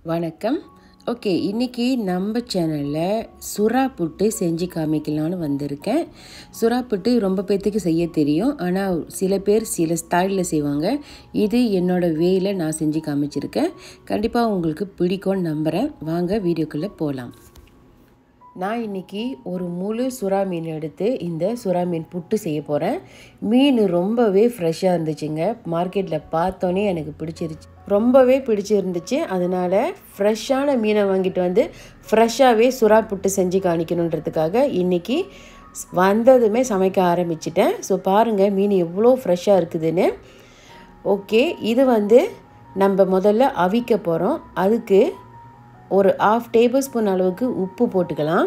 வணக்கம் ஓகே இன்றைக்கி நம்ம சேனலில் சுறா புட்டு செஞ்சு காமிக்கலான்னு வந்திருக்கேன் சுறா புட்டு ரொம்ப பேர்த்துக்கு செய்ய தெரியும் ஆனால் சில பேர் சில ஸ்டைலில் செய்வாங்க இது என்னோடய வேயில் நான் செஞ்சு காமிச்சிருக்கேன் கண்டிப்பாக உங்களுக்கு பிடிக்கும்னு நம்புகிறேன் வாங்க வீடியோக்குள்ளே போகலாம் நான் இன்றைக்கி ஒரு முழு சுறா மீன் எடுத்து இந்த சுறா மீன் புட்டு செய்ய போகிறேன் மீன் ரொம்பவே ஃப்ரெஷ்ஷாக இருந்துச்சுங்க மார்க்கெட்டில் பார்த்தோன்னே எனக்கு பிடிச்சிருச்சு ரொம்பவே பிடிச்சிருந்துச்சு அதனால் ஃப்ரெஷ்ஷான மீனை வாங்கிட்டு வந்து ஃப்ரெஷ்ஷாகவே சுறா புட்டு செஞ்சு காணிக்கணுன்றதுக்காக இன்றைக்கி வந்ததுமே சமைக்க ஆரம்பிச்சிட்டேன் ஸோ பாருங்கள் மீன் எவ்வளோ ஃப்ரெஷ்ஷாக இருக்குதுன்னு ஓகே இது வந்து நம்ம முதல்ல அவிக்க போகிறோம் அதுக்கு ஒரு ஆஃப் டேபிள் ஸ்பூன் அளவுக்கு உப்பு போட்டுக்கலாம்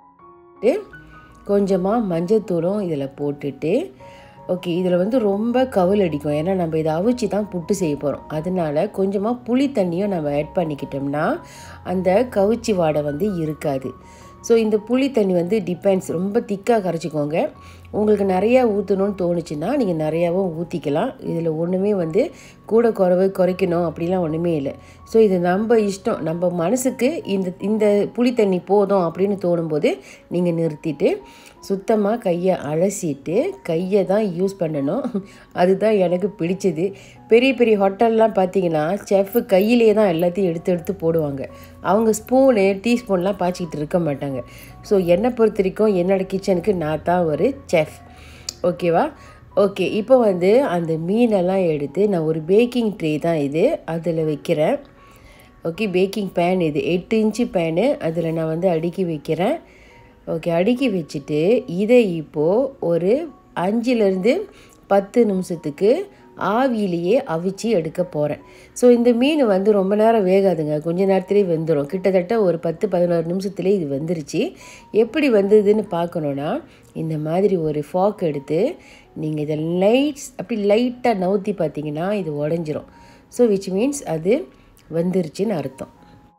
கொஞ்சமாக மஞ்சத்தூளும் இதில் போட்டுட்டு ஓகே இதில் வந்து ரொம்ப கவுல் அடிக்கும் ஏன்னா நம்ம இதை அவிச்சு தான் புட்டு செய்ய போகிறோம் அதனால கொஞ்சமாக புளி தண்ணியும் நம்ம ஆட் பண்ணிக்கிட்டோம்னா அந்த கவுச்சி வாடை வந்து இருக்காது ஸோ இந்த புளி தண்ணி வந்து டிபெண்ட்ஸ் ரொம்ப திக்காக கரைச்சிக்கோங்க உங்களுக்கு நிறையா ஊற்றணும்னு தோணுச்சுன்னா நீங்கள் நிறையாவும் ஊற்றிக்கலாம் இதில் ஒன்றுமே வந்து கூட குறவு குறைக்கணும் அப்படிலாம் ஒன்றுமே இல்லை ஸோ இது நம்ம இஷ்டம் நம்ம மனசுக்கு இந்த இந்த புளி தண்ணி போதும் அப்படின்னு தோணும்போது நீங்கள் நிறுத்திட்டு சுத்தமாக கையை அலசிட்டு கையை தான் யூஸ் பண்ணணும் அதுதான் எனக்கு பிடிச்சது பெரிய பெரிய ஹோட்டல்லாம் பார்த்தீங்கன்னா செஃப் கையிலே தான் எல்லாத்தையும் எடுத்து எடுத்து போடுவாங்க அவங்க ஸ்பூனு டீஸ்பூன்லாம் பாய்ச்சிக்கிட்டு இருக்க மாட்டாங்க ஸோ என்னை பொறுத்த வரைக்கும் என்னோடய கிச்சனுக்கு நான் தான் ஒரு செஃப் ஓகேவா ஓகே இப்போ வந்து அந்த மீனெல்லாம் எடுத்து நான் ஒரு பேக்கிங் ட்ரே தான் இது அதில் வைக்கிறேன் ஓகே பேக்கிங் பேன் இது எட்டு இன்ச்சு பேனு அதில் நான் வந்து அடுக்கி வைக்கிறேன் ஓகே அடுக்கி வச்சுட்டு இதை இப்போது ஒரு அஞ்சுலேருந்து பத்து நிமிஷத்துக்கு ஆவியிலேயே அவிச்சு எடுக்க போகிறேன் ஸோ இந்த மீன் வந்து ரொம்ப நேரம் வேகாதுங்க கொஞ்ச நேரத்துலேயே வெந்துடும் கிட்டத்தட்ட ஒரு பத்து பதினோரு நிமிஷத்துலேயே இது வெந்துருச்சு எப்படி வந்ததுன்னு பார்க்கணுன்னா இந்த மாதிரி ஒரு ஃபாக் எடுத்து நீங்கள் இதை லைட்ஸ் அப்படி லைட்டாக நவுத்தி பார்த்தீங்கன்னா இது உடஞ்சிரும் ஸோ விச் மீன்ஸ் அது வந்துருச்சுன்னு அர்த்தம்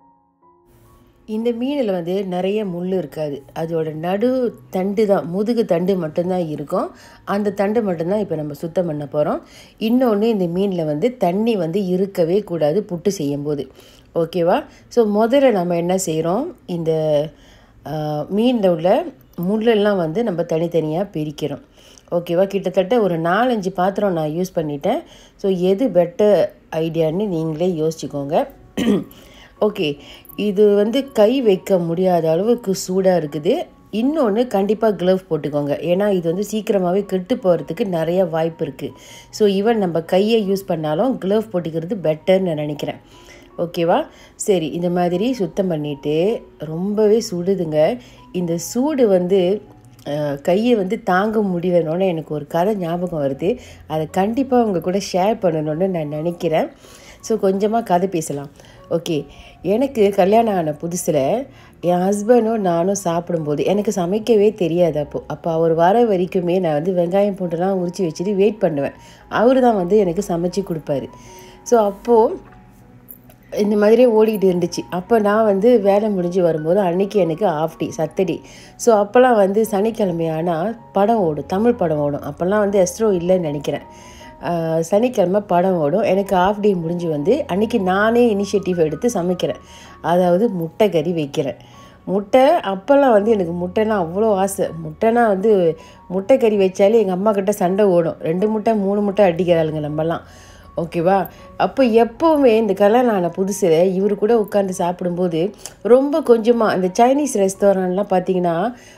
இந்த மீனில் வந்து நிறைய முள் இருக்காது அதோட நடு தண்டு தான் முதுகு தண்டு மட்டும்தான் இருக்கும் அந்த தண்டு மட்டும்தான் இப்போ நம்ம சுத்தம் பண்ண போகிறோம் இன்னொன்று இந்த மீனில் வந்து தண்ணி வந்து இருக்கவே கூடாது புட்டு செய்யும்போது ஓகேவா ஸோ முதல்ல நம்ம என்ன செய்கிறோம் இந்த மீனில் உள்ள முள்ளெல்லாம் வந்து நம்ம தனித்தனியாக பிரிக்கிறோம் ஓகேவா கிட்டத்தட்ட ஒரு நாலஞ்சு பாத்திரம் நான் யூஸ் பண்ணிட்டேன் ஸோ எது பெட்டர் ஐடியான்னு நீங்களே யோசிச்சுக்கோங்க ஓகே இது வந்து கை வைக்க முடியாத அளவுக்கு சூடாக இருக்குது இன்னொன்று கண்டிப்பாக க்ளவ் போட்டுக்கோங்க ஏன்னா இது வந்து சீக்கிரமாகவே கெட்டு போகிறதுக்கு நிறைய வாய்ப்பு இருக்குது ஸோ ஈவன் நம்ம கையை யூஸ் பண்ணாலும் க்ளவ் போட்டுக்கிறது பெட்டர்னு நான் நினைக்கிறேன் ஓகேவா சரி இந்த மாதிரி சுத்தம் பண்ணிவிட்டு ரொம்பவே சுடுதுங்க இந்த சூடு வந்து கையை வந்து தாங்க முடியணுன்னு எனக்கு ஒரு கதை ஞாபகம் வருது அதை கண்டிப்பாக உங்கள் கூட ஷேர் பண்ணணுன்னு நான் நினைக்கிறேன் ஸோ கொஞ்சமாக கதை பேசலாம் ஓகே எனக்கு கல்யாணம் ஆன புதுசில் என் ஹஸ்பண்டும் நானும் சாப்பிடும்போது எனக்கு சமைக்கவே தெரியாது அப்போது அப்போ அவர் வர வரைக்குமே நான் வந்து வெங்காயம் பூண்டெல்லாம் உரித்து வச்சுட்டு வெயிட் பண்ணுவேன் அவர் தான் வந்து எனக்கு சமைச்சு கொடுப்பாரு ஸோ அப்போது இந்த மாதிரியே ஓடிக்கிட்டு இருந்துச்சு அப்போ நான் வந்து வேலை முடிஞ்சு வரும்போது அன்றைக்கி எனக்கு ஆஃப் டே சத்தடே ஸோ அப்போல்லாம் வந்து சனிக்கிழமை ஆனால் படம் ஓடும் தமிழ் படம் ஓடும் அப்போல்லாம் வந்து எஸ்ட்ரோ இல்லைன்னு நினைக்கிறேன் சனிக்கிழமை படம் ஓடும் எனக்கு ஆஃப் டே முடிஞ்சு வந்து அன்றைக்கி நானே இனிஷியேட்டிவ் எடுத்து சமைக்கிறேன் அதாவது முட்டை கறி வைக்கிறேன் முட்டை அப்போல்லாம் வந்து எனக்கு முட்டைனா அவ்வளோ ஆசை முட்டைனா வந்து முட்டை கறி வச்சாலே எங்கள் அம்மா கிட்ட சண்டை ஓடும் ரெண்டு முட்டை மூணு முட்டை அடிக்கிறாளுங்க நம்மலாம் ஓகேவா அப்போ எப்போவுமே இந்த கல்யாணம் ஆன புதுசில் இவர் கூட உட்காந்து சாப்பிடும்போது ரொம்ப கொஞ்சமாக இந்த சைனீஸ் ரெஸ்டாரண்ட்லாம் பார்த்தீங்கன்னா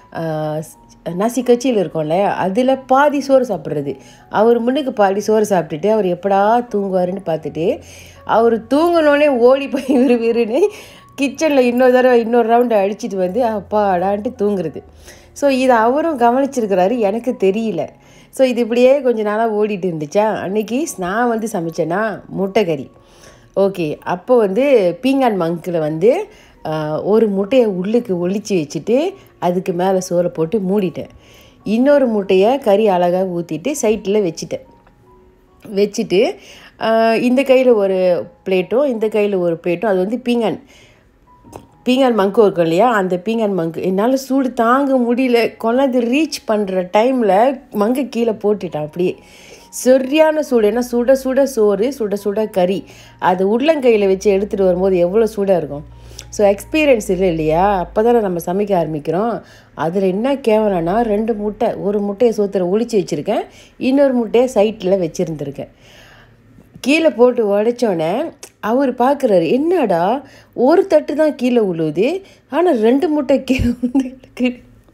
நசி கட்சியில் இருக்கோம்ல அதில் பாதி சோறு சாப்பிட்றது அவர் முன்னுக்கு பாதி சோறு சாப்பிட்டுட்டு அவர் எப்படா தூங்குவாருன்னு பார்த்துட்டு அவர் தூங்கினோடனே ஓடி போய் விறு விறுன்னு கிச்சனில் இன்னொரு தடவை இன்னொரு ரவுண்டு அடிச்சுட்டு வந்து அப்பாடான்ட்டு தூங்குறது ஸோ இதை அவரும் கவனிச்சிருக்கிறாரு எனக்கு தெரியல ஸோ இது இப்படியே கொஞ்ச நாளாக ஓடிட்டு இருந்துச்சா அன்றைக்கி நான் வந்து சமைச்சேன்னா முட்டை கறி ஓகே அப்போ வந்து பீங்கான் மங்கில் வந்து ஒரு முட்டையை உள்ளுக்கு ஒழிச்சு வச்சுட்டு அதுக்கு மேலே சோறை போட்டு மூடிட்டேன் இன்னொரு முட்டையை கறி அழகாக ஊற்றிட்டு சைட்டில் வச்சுட்டேன் வச்சுட்டு இந்த கையில் ஒரு பிளேட்டும் இந்த கையில் ஒரு பிளேட்டும் அது வந்து பீங்கான் பீங்கான் மங்கு இருக்கும் இல்லையா அந்த பீங்கான் மங்கு என்னால் சூடு தாங்க முடியல கொண்டாந்து ரீச் பண்ணுற டைமில் மங்கை கீழே போட்டுட்டேன் அப்படியே சரியான சூடு ஏன்னா சுட சுட சோறு சுட சுட கறி அது உள்ளங்கையில் வச்சு எடுத்துகிட்டு வரும்போது எவ்வளோ சூடாக இருக்கும் ஸோ எக்ஸ்பீரியன்ஸ் இல்லை இல்லையா அப்போ தானே நம்ம சமைக்க ஆரம்பிக்கிறோம் அதில் என்ன கேவலம்னா ரெண்டு முட்டை ஒரு முட்டையை சோத்தில் ஒளிச்சு வச்சுருக்கேன் இன்னொரு முட்டையை சைட்டில் வச்சுருந்துருக்கேன் கீழே போட்டு உடைச்சோடனே அவர் பார்க்குறாரு என்னடா ஒரு தட்டு தான் கீழே உழுவுது ஆனால் ரெண்டு முட்டை கீழே வந்து கிடக்கு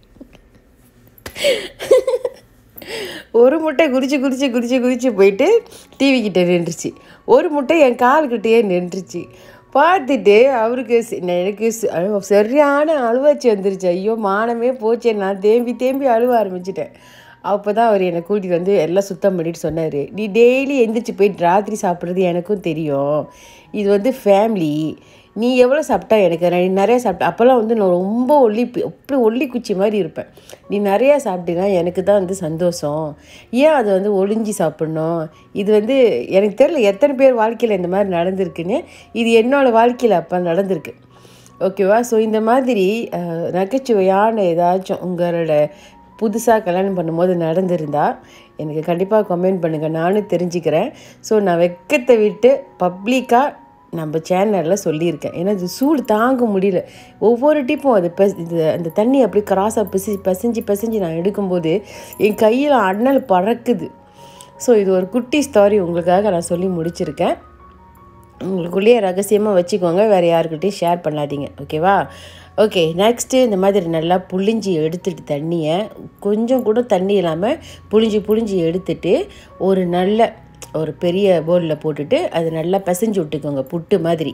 ஒரு முட்டை குறிச்சு குறிச்சு குறிச்சு குறிச்சு போயிட்டு டிவி கிட்ட நின்றுச்சு ஒரு முட்டை என் கால்கிட்டயே நின்றுச்சு பார்த்துட்டு அவருக்கு சி- எனக்கு சி- அழுவ- சரியான அழுவாச்சி வந்துருச்சு ஐயோ மானமே போச்சே நான் தேம்பி தேம்பி அழுவ ஆரம்பிச்சிட்டேன் அப்போ தான் அவர் என்னை கூட்டிகிட்டு வந்து எல்லாம் சுத்தம் பண்ணிட்டு சொன்னார் நீ டெய்லி எந்திரிச்சு போயிட்டு ராத்திரி சாப்பிட்றது எனக்கும் தெரியும் இது வந்து ஃபேமிலி நீ எவ்வளோ சாப்பிட்டா எனக்கு நான் நீ நிறையா சாப்பிட்ட அப்போல்லாம் வந்து நான் ரொம்ப ஒல்லி பி- அப்படி ஒல்லி குச்சி மாதிரி இருப்பேன் நீ நிறையா சாப்பிட்டீங்கன்னா எனக்கு தான் வந்து சந்தோஷம் ஏன் அதை வந்து ஒளிஞ்சு சாப்பிட்ணும் இது வந்து எனக்கு தெரியல எத்தனை பேர் வாழ்க்கையில் இந்த மாதிரி நடந்திருக்குன்னு இது என்னோடய வாழ்க்கையில் அப்போ நடந்திருக்கு ஓகேவா ஸோ இந்த மாதிரி அஹ், நகைச்சுவையான ஏதாச்சும் உங்களோட புதுசாக கல்யாணம் பண்ணும்போது நடந்திருந்தா எனக்கு கண்டிப்பாக கமெண்ட் பண்ணுங்கள் நானும் தெரிஞ்சுக்கிறேன் ஸோ நான் வெக்கத்தை விட்டு பப்ளிக்காக நம்ம சேனலில் சொல்லியிருக்கேன் ஏன்னா இது சூடு தாங்க முடியல ஒவ்வொரு டிப்பும் அது பெஸ் இது அந்த தண்ணி அப்படி கிராஸாக பிசி பசிஞ்சு பசிஞ்சு நான் எடுக்கும்போது என் கையில் அண்ணல் பறக்குது ஸோ இது ஒரு குட்டி ஸ்டாரி உங்களுக்காக நான் சொல்லி முடிச்சிருக்கேன் உங்களுக்குள்ளேயே ரகசியமாக வச்சுக்கோங்க வேறு யாருக்கிட்டையும் ஷேர் பண்ணாதீங்க ஓகேவா ஓகே நெக்ஸ்ட்டு இந்த மாதிரி நல்லா புழிஞ்சி எடுத்துட்டு தண்ணியை கொஞ்சம் கூட தண்ணி இல்லாமல் புழிஞ்சி புழிஞ்சி எடுத்துட்டு ஒரு நல்ல ஒரு பெரிய பவுலில் போட்டுட்டு அது நல்லா பிசைஞ்சு விட்டுக்கோங்க புட்டு மாதிரி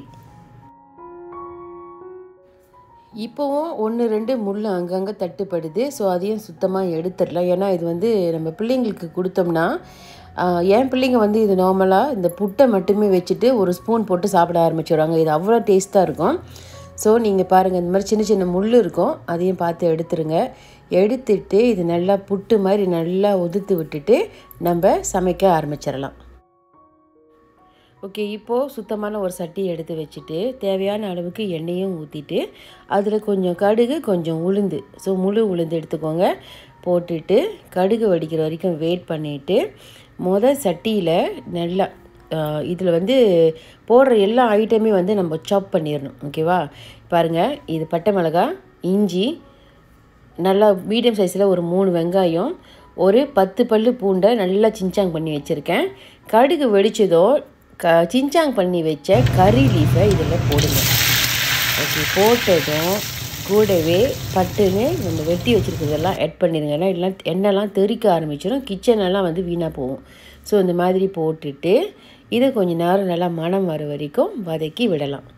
இப்போவும் ஒன்று ரெண்டு முள் அங்கங்கே தட்டுப்படுது ஸோ அதையும் சுத்தமாக எடுத்துடலாம் ஏன்னா இது வந்து நம்ம பிள்ளைங்களுக்கு கொடுத்தோம்னா ஆஹ், என் பிள்ளைங்க வந்து இது நார்மலாக இந்த புட்டை மட்டுமே வச்சுட்டு ஒரு ஸ்பூன் போட்டு சாப்பிட ஆரம்பிச்சிடுவாங்க இது அவ்வளோ டேஸ்ட்டாக இருக்கும் ஸோ நீங்கள் பாருங்கள் இந்த மாதிரி சின்ன சின்ன முள் இருக்கும் அதையும் பார்த்து எடுத்துருங்க எடுத்துட்டு இது நல்லா புட்டு மாதிரி நல்லா உதுத்து விட்டுட்டு நம்ம சமைக்க ஆரம்பிச்சிடலாம் ஓகே இப்போது சுத்தமான ஒரு சட்டி எடுத்து வச்சுட்டு தேவையான அளவுக்கு எண்ணெயும் ஊற்றிட்டு அதில் கொஞ்சம் கடுகு கொஞ்சம் உளுந்து ஸோ முழு உளுந்து எடுத்துக்கோங்க போட்டுட்டு கடுகு வடிக்கிற வரைக்கும் வெயிட் பண்ணிவிட்டு முத சட்டியில் நல்லா இதில் வந்து போடுற எல்லா ஐட்டமே வந்து நம்ம சாப் பண்ணிடணும் ஓகேவா பாருங்கள் இது பட்டை மிளகாய் இஞ்சி நல்லா மீடியம் சைஸில் ஒரு மூணு வெங்காயம் ஒரு பத்து பல்லு பூண்டை நல்லா சின்சாங் பண்ணி வச்சுருக்கேன் கடுகு வெடிச்சதோ க சின்சாங் பண்ணி வச்ச கறி லீஃபை இதில் போடுங்க ஓகே போட்டதும் கூடவே பட்டுன்னு நம்ம வெட்டி வச்சுருக்கிறதெல்லாம் ஆட் பண்ணிடுங்க ஏன்னா இல்லைனா எண்ணெய்லாம் தெறிக்க ஆரம்பிச்சிடும் கிச்சனெல்லாம் வந்து வீணாக போகும் ஸோ இந்த மாதிரி போட்டுட்டு இதை கொஞ்ச நேரம் நல்லா மணம் வர வரைக்கும் வதக்கி விடலாம்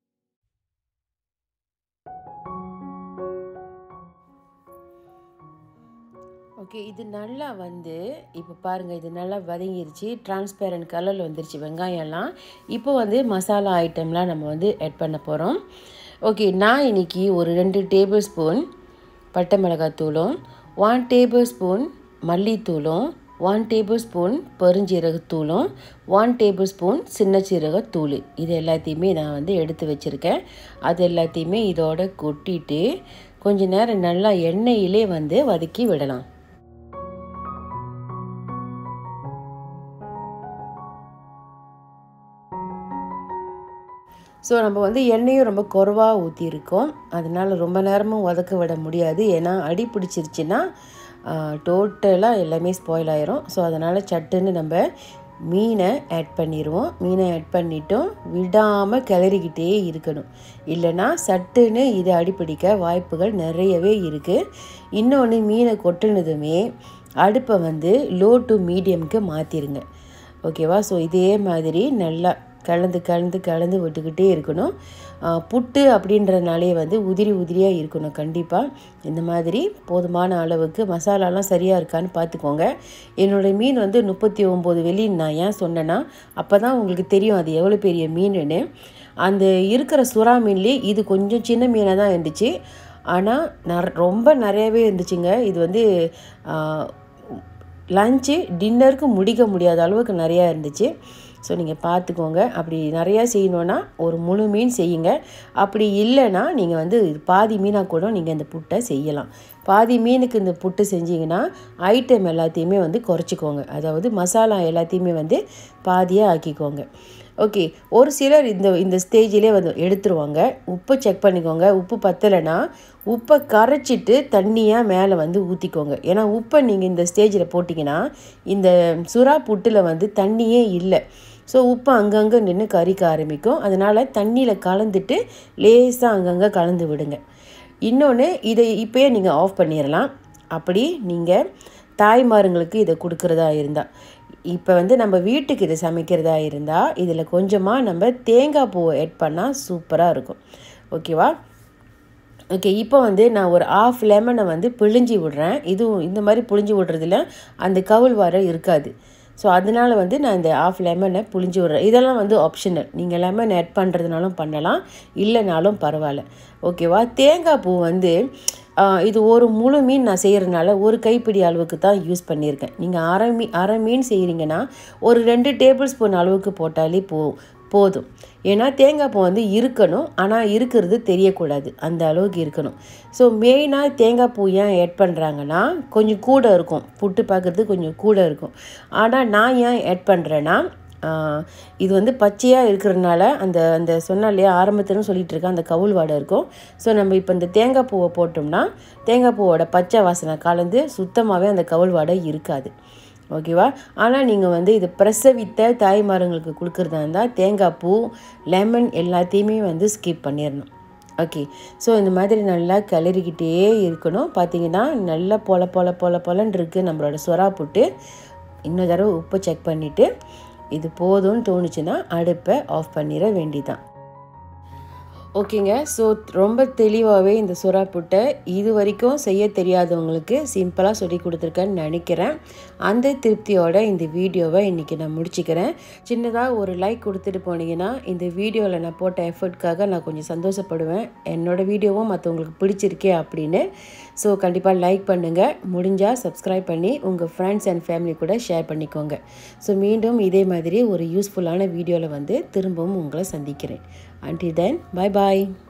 ஓகே இது நல்லா வந்து இப்போ பாருங்கள் இது நல்லா வதங்கிருச்சு டிரான்ஸ்பேரண்ட் கலரில் வந்துருச்சு வெங்காயம்லாம் இப்போ வந்து மசாலா ஐட்டம்லாம் நம்ம வந்து ஆட் பண்ண போகிறோம் ஓகே நான் இன்னைக்கு ஒரு ரெண்டு டேபிள் ஸ்பூன் பட்டை மிளகாத்தூளும் ஒன் டேபிள் ஸ்பூன் மல்லித்தூளும் ஒன் டேபிள் ஸ்பூன் பெருஞ்சீரகத்தூளும் ஒன் டேபிள் ஸ்பூன் சின்ன சீரகத்தூள் இது எல்லாத்தையுமே நான் வந்து எடுத்து வச்சுருக்கேன் அது எல்லாத்தையுமே இதோட கொட்டிட்டு கொஞ்ச நேரம் நல்லா எண்ணெயிலே வந்து வதக்கி விடலாம் ஸோ நம்ம வந்து எண்ணெயும் ரொம்ப குறைவாக ஊற்றிருக்கோம் அதனால் ரொம்ப நேரமும் வதக்க விட முடியாது ஏன்னா அடி பிடிச்சிருச்சுன்னா டோட்டலாக எல்லாமே ஸ்பாயில் ஆயிரும் ஸோ அதனால் சட்டுன்னு நம்ம மீனை ஆட் பண்ணிடுவோம் மீனை ஆட் பண்ணிட்டோம் விடாமல் கிளறிக்கிட்டே இருக்கணும் இல்லைன்னா சட்டுன்னு இது அடிப்பிடிக்க வாய்ப்புகள் நிறையவே இருக்குது இன்னொன்று மீனை கொட்டுனதுமே அடுப்பை வந்து லோ டு மீடியம்க்கு மாற்றிடுங்க ஓகேவா ஸோ இதே மாதிரி நல்லா கலந்து கலந்து கலந்து விட்டுக்கிட்டே இருக்கணும் ஆஹ் புட்டு அப்படின்றதுனாலே வந்து உதிரி உதிரியாக இருக்கணும் கண்டிப்பாக இந்த மாதிரி போதுமான அளவுக்கு மசாலாலாம் சரியாக இருக்கான்னு பார்த்துக்கோங்க என்னோடய மீன் வந்து முப்பத்தி ஒம்பது வெளின்னு நான் ஏன் சொன்னேன்னா அப்போ தான் உங்களுக்கு தெரியும் அது எவ்வளோ பெரிய மீனுன்னு அந்த இருக்கிற சுறா மீன்லேயே இது கொஞ்சம் சின்ன மீனாக தான் இருந்துச்சு ஆனால் நற ரொம்ப நிறையவே இருந்துச்சுங்க இது வந்து ஆஹ், லஞ்சு டின்னருக்கு முடிக்க முடியாத அளவுக்கு நிறையா இருந்துச்சு ஸோ நீங்கள் பார்த்துக்கோங்க அப்படி நிறையா செய்யணுன்னா ஒரு முழு மீன் செய்யுங்க அப்படி இல்லைன்னா நீங்கள் வந்து பாதி மீனாக கூட நீங்கள் இந்த புட்டை செய்யலாம் பாதி மீனுக்கு இந்த புட்டு செஞ்சீங்கன்னா ஐட்டம் எல்லாத்தையுமே வந்து குறைச்சிக்கோங்க அதாவது மசாலா எல்லாத்தையுமே வந்து பாதியாக ஆக்கிக்கோங்க ஓகே ஒரு சிலர் இந்த இந்த ஸ்டேஜிலே வந்து எடுத்துருவாங்க உப்பு செக் பண்ணிக்கோங்க உப்பு பத்தலைன்னா உப்பை கரைச்சிட்டு தண்ணியாக மேலே வந்து ஊற்றிக்கோங்க ஏன்னா உப்பை நீங்கள் இந்த ஸ்டேஜில் போட்டிங்கன்னா இந்த சுறா புட்டில் வந்து தண்ணியே இல்லை ஸோ உப்பு அங்கங்கே நின்று கறிக்க ஆரம்பிக்கும் அதனால் தண்ணியில் கலந்துட்டு லேசாக அங்கங்கே கலந்து விடுங்க இன்னொன்று இதை இப்போயே நீங்கள் ஆஃப் பண்ணிடலாம் அப்படி நீங்கள் தாய்மாருங்களுக்கு இதை கொடுக்குறதா இருந்தால் இப்போ வந்து நம்ம வீட்டுக்கு இதை சமைக்கிறதா இருந்தால் இதில் கொஞ்சமாக நம்ம தேங்காய் பூவை ஆட் பண்ணால் சூப்பராக இருக்கும் ஓகேவா ஓகே இப்போ வந்து நான் ஒரு ஆஃப் லெமனை வந்து பிழிஞ்சி விடுறேன் இதுவும் இந்த மாதிரி பிழிஞ்சி விடுறதுல அந்த கவுள் வர இருக்காது ஸோ அதனால் வந்து நான் இந்த ஆஃப் லெமனை புளிஞ்சு விட்றேன் இதெல்லாம் வந்து ஆப்ஷனல் நீங்கள் லெமன் ஆட் பண்ணுறதுனாலும் பண்ணலாம் இல்லைனாலும் பரவாயில்ல ஓகேவா தேங்காய் பூ வந்து இது ஒரு முழு மீன் நான் செய்கிறதுனால ஒரு கைப்பிடி அளவுக்கு தான் யூஸ் பண்ணியிருக்கேன் நீங்கள் அரை மீ அரை மீன் செய்கிறீங்கன்னா ஒரு ரெண்டு டேபிள் ஸ்பூன் அளவுக்கு போட்டாலே போ போதும் ஏன்னா தேங்காய் பூ வந்து இருக்கணும் ஆனால் இருக்கிறது தெரியக்கூடாது அந்த அளவுக்கு இருக்கணும் ஸோ மெயினாக தேங்காய் பூ ஏன் ஆட் பண்ணுறாங்கன்னா கொஞ்சம் கூட இருக்கும் புட்டு பார்க்குறது கொஞ்சம் கூட இருக்கும் ஆனால் நான் ஏன் ஆட் பண்ணுறேன்னா இது வந்து பச்சையாக இருக்கிறதுனால அந்த அந்த சொன்ன இல்லையா ஆரம்பத்திலும் சொல்லிகிட்டு இருக்கேன் அந்த கவுள் வாடை இருக்கும் ஸோ நம்ம இப்போ இந்த தேங்காய் பூவை போட்டோம்னா தேங்காய் பூவோட பச்சை வாசனை கலந்து சுத்தமாகவே அந்த கவுள் வாடை இருக்காது ஓகேவா ஆனால் நீங்கள் வந்து இது பிரசவித்த தாய்மார்களுக்கு கொடுக்குறதா இருந்தால் தேங்காய் பூ லெமன் எல்லாத்தையுமே வந்து ஸ்கிப் பண்ணிடணும் ஓகே ஸோ இந்த மாதிரி நல்லா கிளறிக்கிட்டே இருக்கணும் பார்த்தீங்கன்னா நல்லா பொல பொல பொல பொலன்னு இருக்குது நம்மளோட சொரா புட்டு இன்னொரு தடவை உப்பு செக் பண்ணிவிட்டு இது போதும்னு தோணுச்சுன்னா அடுப்பை ஆஃப் பண்ணிட வேண்டிதான் ஓகேங்க ஸோ ரொம்ப தெளிவாகவே இந்த சுறா புட்டை இது வரைக்கும் செய்ய தெரியாதவங்களுக்கு சிம்பிளாக சொல்லி கொடுத்துருக்கேன்னு நினைக்கிறேன் அந்த திருப்தியோட இந்த வீடியோவை இன்றைக்கி நான் முடிச்சுக்கிறேன் சின்னதாக ஒரு லைக் கொடுத்துட்டு போனீங்கன்னா இந்த வீடியோவில் நான் போட்ட எஃபர்ட்காக நான் கொஞ்சம் சந்தோஷப்படுவேன் என்னோடய வீடியோவும் மற்றவங்களுக்கு பிடிச்சிருக்கே அப்படின்னு ஸோ கண்டிப்பாக லைக் பண்ணுங்கள் முடிஞ்சால் சப்ஸ்கிரைப் பண்ணி உங்கள் ஃப்ரெண்ட்ஸ் அண்ட் ஃபேமிலி கூட ஷேர் பண்ணிக்கோங்க ஸோ மீண்டும் இதே மாதிரி ஒரு யூஸ்ஃபுல்லான வீடியோவில் வந்து திரும்பவும் உங்களை சந்திக்கிறேன் Until then, bye bye.